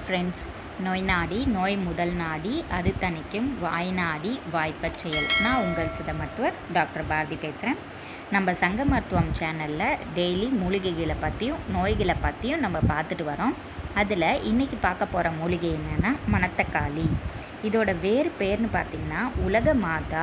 friends நோய் நாடி நோய் முதல் நாடி அது தணிக்கும் வாய் நாடி வாய்ப்பச் செயல் நான் உங்கள் சித்த மருத்துவர் டாக்டர் பாரதி பேசுகிறேன் நம்ம சங்க மருத்துவம் சேனலில் டெய்லி மூலிகைகளை பற்றியும் நோய்களை பற்றியும் நம்ம பார்த்துட்டு வரோம் அதில் இன்றைக்கி பார்க்க போகிற மூலிகை என்னென்னா மணத்தக்காளி இதோட வேறு பேர்னு பார்த்திங்கன்னா உலக மாதா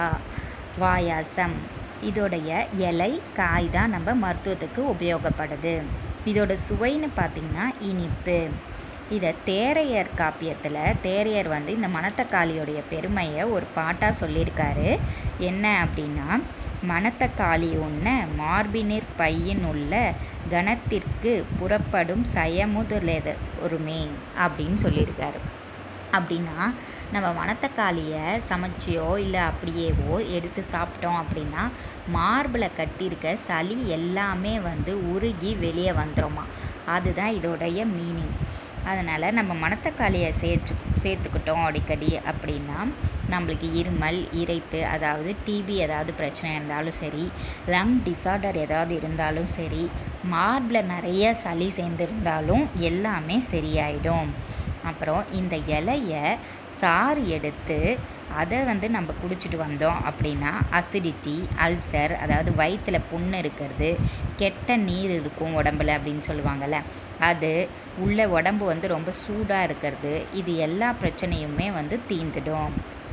வாயாசம் இதோடைய இலை காய் தான் நம்ம மருத்துவத்துக்கு உபயோகப்படுது இதோட சுவைன்னு பார்த்திங்கன்னா இனிப்பு இதை தேரையர் காப்பியத்தில் தேரையர் வந்து இந்த மணத்தக்காளியோடைய பெருமையை ஒரு பாட்டாக சொல்லியிருக்காரு என்ன அப்படின்னா மணத்தக்காளி ஒன்று மார்பினிற் பையின் உள்ள கணத்திற்கு புறப்படும் சயமுதலெத ஒருமே அப்படின்னு சொல்லியிருக்காரு அப்படின்னா நம்ம மணத்தக்காளியை சமைச்சியோ இல்லை அப்படியேவோ எடுத்து சாப்பிட்டோம் அப்படின்னா மார்பில் கட்டியிருக்க சளி எல்லாமே வந்து உருகி வெளியே வந்துருமா அதுதான் இதோடைய மீனிங் அதனால் நம்ம மணத்தக்காளியை சேர்த்து சேர்த்துக்கிட்டோம் அடிக்கடி அப்படின்னா நம்மளுக்கு இருமல் இறைப்பு அதாவது டிபி ஏதாவது பிரச்சனை இருந்தாலும் சரி லங் டிசார்டர் ஏதாவது இருந்தாலும் சரி மார்பில் நிறைய சளி சேர்ந்துருந்தாலும் எல்லாமே சரியாயிடும் அப்புறம் இந்த இலையை சாறு எடுத்து அதை வந்து நம்ம குடிச்சிட்டு வந்தோம் அப்படின்னா அசிடிட்டி அல்சர் அதாவது வயிற்றில் புண்ணு இருக்கிறது கெட்ட நீர் இருக்கும் உடம்புல அப்படின்னு சொல்லுவாங்கள்ல அது உள்ள உடம்பு வந்து ரொம்ப சூடாக இருக்கிறது இது எல்லா பிரச்சனையுமே வந்து தீந்துடும்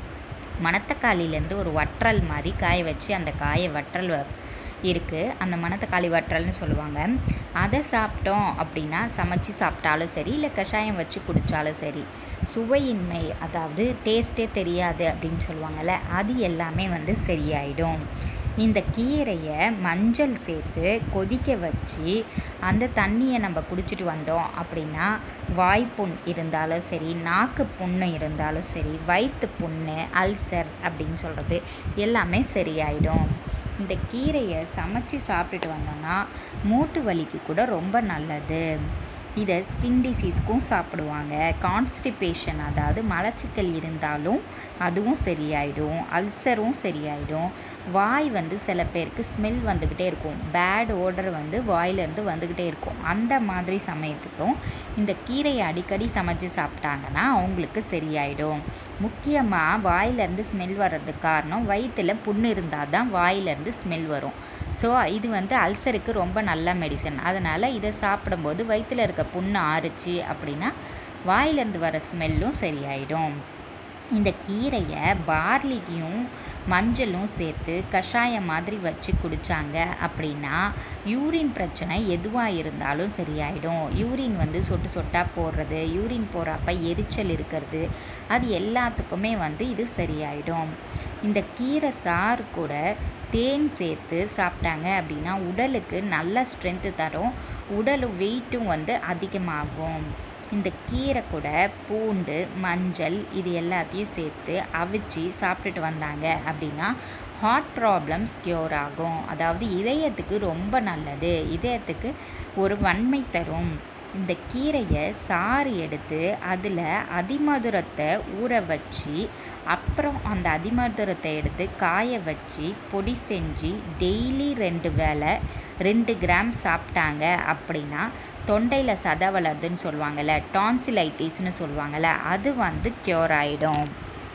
மணத்தக்காளிலேருந்து ஒரு வற்றல் மாதிரி காய வச்சு அந்த காயை வற்றல் இருக்குது அந்த மணத்தக்காளி வற்றல்னு சொல்லுவாங்க அதை சாப்பிட்டோம் அப்படின்னா சமைச்சு சாப்பிட்டாலும் சரி இல்லை கஷாயம் வச்சு குடித்தாலும் சரி சுவையின்மை அதாவது டேஸ்ட்டே தெரியாது அப்படின்னு சொல்லுவாங்கள்ல அது எல்லாமே வந்து சரியாயிடும் இந்த கீரையை மஞ்சள் சேர்த்து கொதிக்க வச்சு அந்த தண்ணியை நம்ம குடிச்சிட்டு வந்தோம் அப்படின்னா வாய்ப்புண் இருந்தாலும் சரி நாக்கு புண்ணு இருந்தாலும் சரி வயிற்று புண்ணு அல்சர் அப்படின்னு சொல்கிறது எல்லாமே சரியாயிடும் இந்த கீரையை சமைச்சு சாப்பிட்டுட்டு வந்தோம்னா மூட்டு வலிக்கு கூட ரொம்ப நல்லது இதை ஸ்கின் டிசீஸ்க்கும் சாப்பிடுவாங்க கான்ஸ்டிபேஷன் அதாவது மலச்சிக்கல் இருந்தாலும் அதுவும் சரியாயிடும் அல்சரும் சரியாயிடும் வாய் வந்து சில பேருக்கு ஸ்மெல் வந்துக்கிட்டே இருக்கும் பேட் ஓடர் வந்து வாயிலேருந்து வந்துக்கிட்டே இருக்கும் அந்த மாதிரி சமயத்துக்கும் இந்த கீரையை அடிக்கடி சமைச்சு சாப்பிட்டாங்கன்னா அவங்களுக்கு சரியாயிடும் முக்கியமாக வாயிலேருந்து ஸ்மெல் வர்றதுக்கு காரணம் வயிற்றில் புண்ணு இருந்தால் தான் வாயிலேருந்து ஸ்மெல் வரும் ஸோ இது வந்து அல்சருக்கு ரொம்ப நல்ல மெடிசன் அதனால் இதை சாப்பிடும்போது வயிற்றில் இருக்க புண்ணு ஆறுச்சு அப்படின்னா வாயிலேருந்து வர ஸ்மெல்லும் சரியாயிடும் இந்த கீரையை பார்லியும் மஞ்சளும் சேர்த்து கஷாயம் மாதிரி வச்சு குடித்தாங்க அப்படின்னா யூரின் பிரச்சனை எதுவாக இருந்தாலும் சரியாயிடும் யூரின் வந்து சொட்டு சொட்டாக போடுறது யூரின் போகிறப்ப எரிச்சல் இருக்கிறது அது எல்லாத்துக்குமே வந்து இது சரியாயிடும் இந்த கீரை சாறு கூட தேன் சேர்த்து சாப்பிட்டாங்க அப்படின்னா உடலுக்கு நல்ல ஸ்ட்ரென்த்து தரும் உடல் வெயிட்டும் வந்து அதிகமாகும் இந்த கீரை கூட பூண்டு மஞ்சள் இது எல்லாத்தையும் சேர்த்து அவிச்சு சாப்பிட்டுட்டு வந்தாங்க அப்படின்னா ஹார்ட் ப்ராப்ளம்ஸ் க்யூர் ஆகும் அதாவது இதயத்துக்கு ரொம்ப நல்லது இதயத்துக்கு ஒரு வன்மை தரும் இந்த கீரையை சாறு எடுத்து அதில் அதிமதுரத்தை ஊற வச்சு அப்புறம் அந்த அதிமதுரத்தை எடுத்து காய வச்சு பொடி செஞ்சு டெய்லி ரெண்டு வேளை ரெண்டு கிராம் சாப்பிட்டாங்க அப்படின்னா தொண்டையில் சத வளருதுன்னு சொல்லுவாங்கள்ல டான்சிலைட்டிஸ்னு சொல்லுவாங்கள்ல அது வந்து க்யூர் ஆகிடும்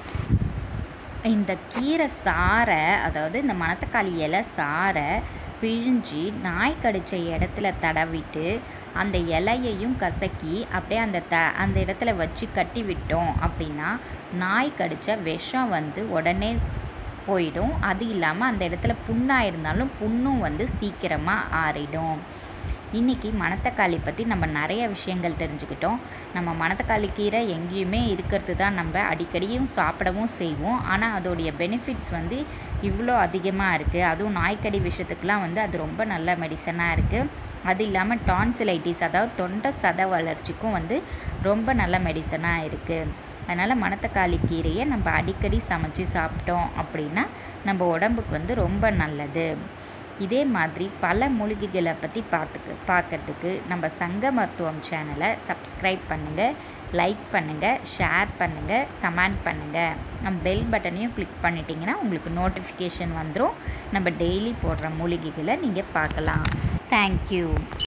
இந்த கீரை சாரை அதாவது இந்த மணத்தக்காளி இலை சாரை பிழிஞ்சு நாய் கடித்த இடத்துல தடவிட்டு அந்த இலையையும் கசக்கி அப்படியே அந்த த அந்த இடத்துல வச்சு கட்டி விட்டோம் அப்படின்னா நாய் கடித்த விஷம் வந்து உடனே போயிடும் அது இல்லாமல் அந்த இடத்துல புண்ணாக இருந்தாலும் புண்ணும் வந்து சீக்கிரமாக ஆறிடும் இன்றைக்கி மணத்தக்காளி பற்றி நம்ம நிறைய விஷயங்கள் தெரிஞ்சுக்கிட்டோம் நம்ம மணத்தக்காளி கீரை எங்கேயுமே இருக்கிறது தான் நம்ம அடிக்கடியும் சாப்பிடவும் செய்வோம் ஆனால் அதோடைய பெனிஃபிட்ஸ் வந்து இவ்வளோ அதிகமாக இருக்குது அதுவும் நாய்க்கடி விஷயத்துக்கெலாம் வந்து அது ரொம்ப நல்ல மெடிசனாக இருக்குது அது இல்லாமல் டான்சிலைட்டிஸ் அதாவது தொண்டை சத வளர்ச்சிக்கும் வந்து ரொம்ப நல்ல மெடிசனாக இருக்குது அதனால் மணத்தக்காளி கீரையை நம்ம அடிக்கடி சமைச்சு சாப்பிட்டோம் அப்படின்னா நம்ம உடம்புக்கு வந்து ரொம்ப நல்லது இதே மாதிரி பல மூலிகைகளை பற்றி பார்த்துக்கு பார்க்குறதுக்கு நம்ம சங்க மருத்துவம் சேனலை சப்ஸ்கிரைப் பண்ணுங்கள் லைக் பண்ணுங்கள் ஷேர் பண்ணுங்கள் கமெண்ட் பண்ணுங்கள் நம்ம பெல் பட்டனையும் கிளிக் பண்ணிட்டீங்கன்னா உங்களுக்கு நோட்டிஃபிகேஷன் வந்துடும் நம்ம டெய்லி போடுற மூலிகைகளை நீங்கள் பார்க்கலாம் தேங்க்யூ